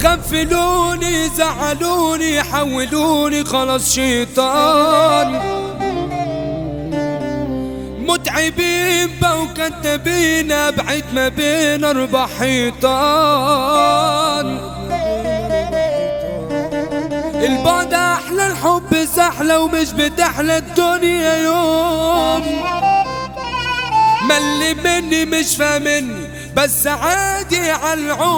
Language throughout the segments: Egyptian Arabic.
كفلوني زعلوني حولوني خلاص شيطان متعبين بقوا كدابين ابعد ما بين اربع حيطان البعد احلى الحب سحلة ومش بتحلى الدنيا يوم ملي مني مش فاهمني بس عادي على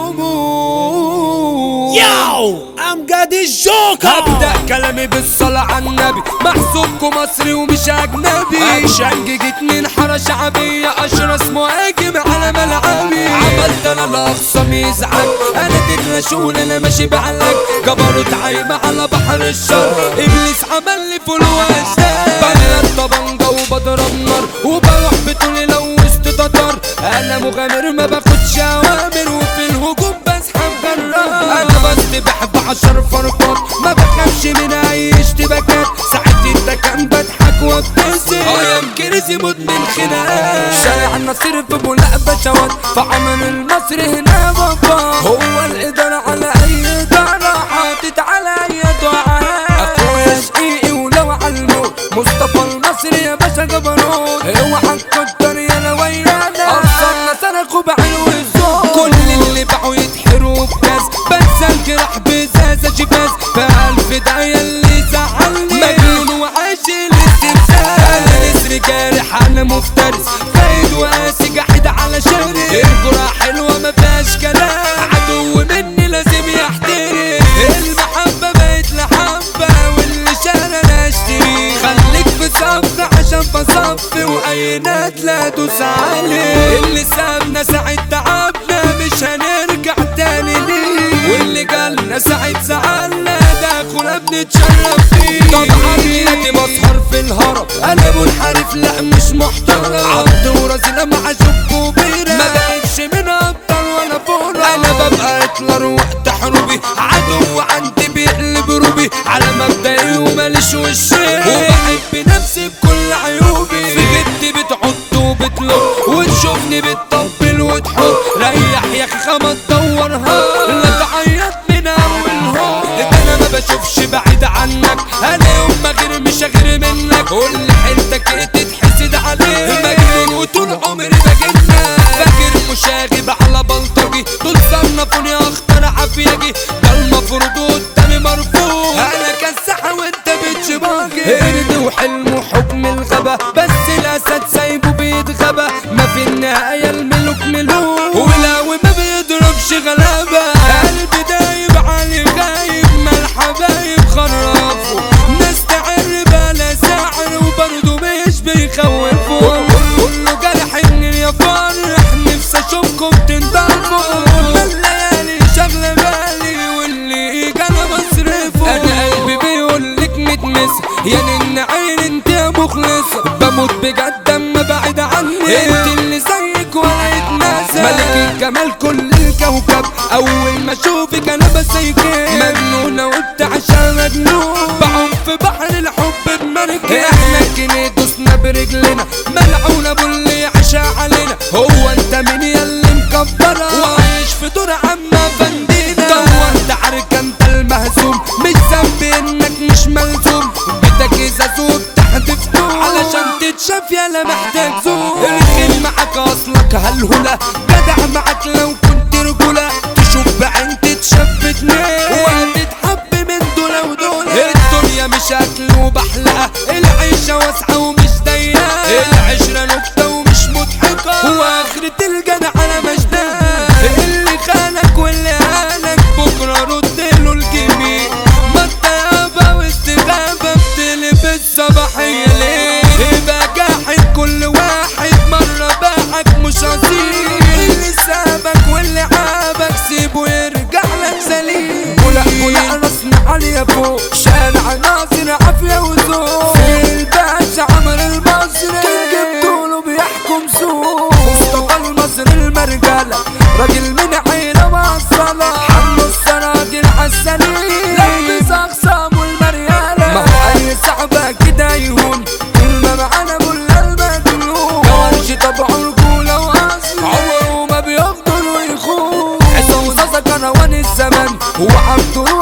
العموم ياو امجد الجوكر هبدأ كلامي بالصلاة على النبي محسوبكم مصري ومش أجنبي شنج اتنين حارة شعبية أشرس مهاجم على ملعبي عملت أنا الأخصم يزعج أنا الرشول أنا ماشي بعلك جبروت عايمة على بحر الشر إبليس عمل لي فول وأشتاق بلد طبنجة وبضرب نار وبروح بطولي لو وسط تتر أنا مغامر ما باخدش أوامر وفي الهجوم بسحب جرار أنا بسبح بعشر فرقات ما بخافش من أي اشتباكات ساعات التكام بضحك وابتسم اه يمكن يموت من خناقات شارع النصير في بولاق بشوات فعمل المصري هنا بابا هو الإدارة على أي إدارة حاطط على أي دعاء أخويا شقيقي ولو على الموت مصطفى المصري يا باشا جبروت اوعى تكتر يا لويانا أبصرنا سرقوا بعلو الزور كل اللي باعوا يتحروا بكاس بس الجرح بزازة جباز فألف داية اللي زعلني مجنون وعايش الاستفزاز أنا نسر جارح أنا مفترس فايد وقاسي جحد على شاري الجرأة حلوة ما فيهاش كلام عدو مني لازم يحترم المحبة بقت لحبة واللي شال انا اشتري خليك في صف عشان بصف واي لا دوس عليه اللي سابنا ساعة تعبنا مش هنرجع تاني ليه واللي جالنا ساعة زعلنا ده اخونا بنتشرف فيه طبعا ميلادي مسهر في الهرم انا منحرف لا مش محترم عبد ورزينة مع شوك كبيرة ما بقتش من ابطال ولا فورة انا ببقى هتلر وقت حروبي عدو عندي بيقلب روبي على مبدئي وماليش وشي وبحب نفسي بكل عيوبي في جدي بتحط وبتلف وتشوفني بتطبل وتحط ريح يا اخي خمس دورها لا تعيط من اول هو ده انا ما بشوفش بعيد عنك انا يوم ما غير مش غير منك كل حيلتك ايه تتحسد عليه مجنون وطول عمري بجنك فاكر مشاغب على بلطجي دول صنفوني اختار عافيجي ده المفروض قدامي مرفوض انا كساحة وانت بتشباجي قرد وحلم وحكم الغبا بس الاسد سايبه بيتغبى ما في النهاية الملوك ملوك ولو ما بيضربش غلابة قلبي دايب علي غايب ما الحبايب خرفوا ناس تعر بلا سعر وبرضه مش بيخوفوا كله جرح ان يا فرح نفسي اشوفكم تنضربوا الليالي شغلة بالي واللي انا بصرفه انا قلبي بيقول لك متمس يا نن عين انت يا مخلصة بموت بجد اما بعيد عني انت اللي زيك ولا يتناسى ملك الجمال كل الكوكب اول ما اشوفك انا بسيكي مجنونة وانت عشان مجنون بعوم في بحر الحب بمركب احنا كنا دوسنا برجلنا ملعون ابو اللي يعشى علينا هو انت مين ياللي مكبرة وعايش في دور عما فندينا دورت عركة انت المهزوم مش ذنبي انك مش ملزوم بدك ازازوب تحت فتوم علشان تتشاف يالا محتاج زوم الخيل معاك اصلك هالهلا جدع معاك لو كنت رجولة تشوف بعين تتشاف اتنين وهتتحب من دول ودول الدنيا مش اكل وبحلقة العيشة واسعة ومش ضيقة العشرة نكتة ومش مضحكة واخرة الجدع على مجدها اللي خانك واللي هانك بكرة رد له الجميل ما انت يابا واستغابة بتلبس صباحية ليه يبقى جاحد كل واحد مرة باعك مش اصيل اللي سابك واللي عابك سيبه يرجع لك سليم ولا ولا راسنا عليا فوق شارع ناصر عافية وعبده